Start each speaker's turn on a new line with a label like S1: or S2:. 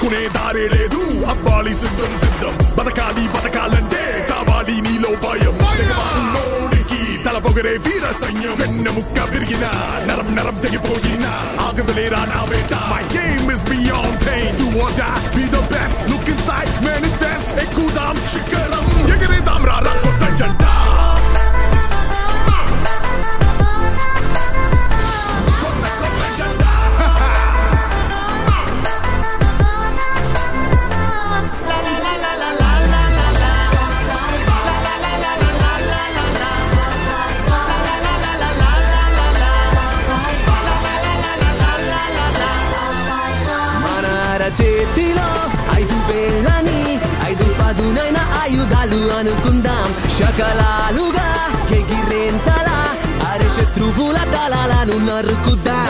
S1: తప్పుకునే దారే లేదు అబ్బాలి సిద్ధం సిద్ధం బతకాలి బతకాలంటే కావాలి నీలో భయం తెగవాకున్నోడికి తల పొగరే వీర సైన్యం వెన్న ముక్క విరిగిన నరం నరం తెగిపోయిన ఆగదులేరా నా వేట my game is beyond pain do or die be the best look inside manifest ఎక్కుదాం శిఖరం ఎగిరేదాం రా రా కొత్త జంట కొత్త కొత్త జంట
S2: మన చేతిలో ఐదు వేళ్ళని ఐదు పదునైన ఆయుధాలు అనుకుందాం శకలాలుగా ఎగిరేంతలా అరే శత్రువుల తలాలను నరుకుదా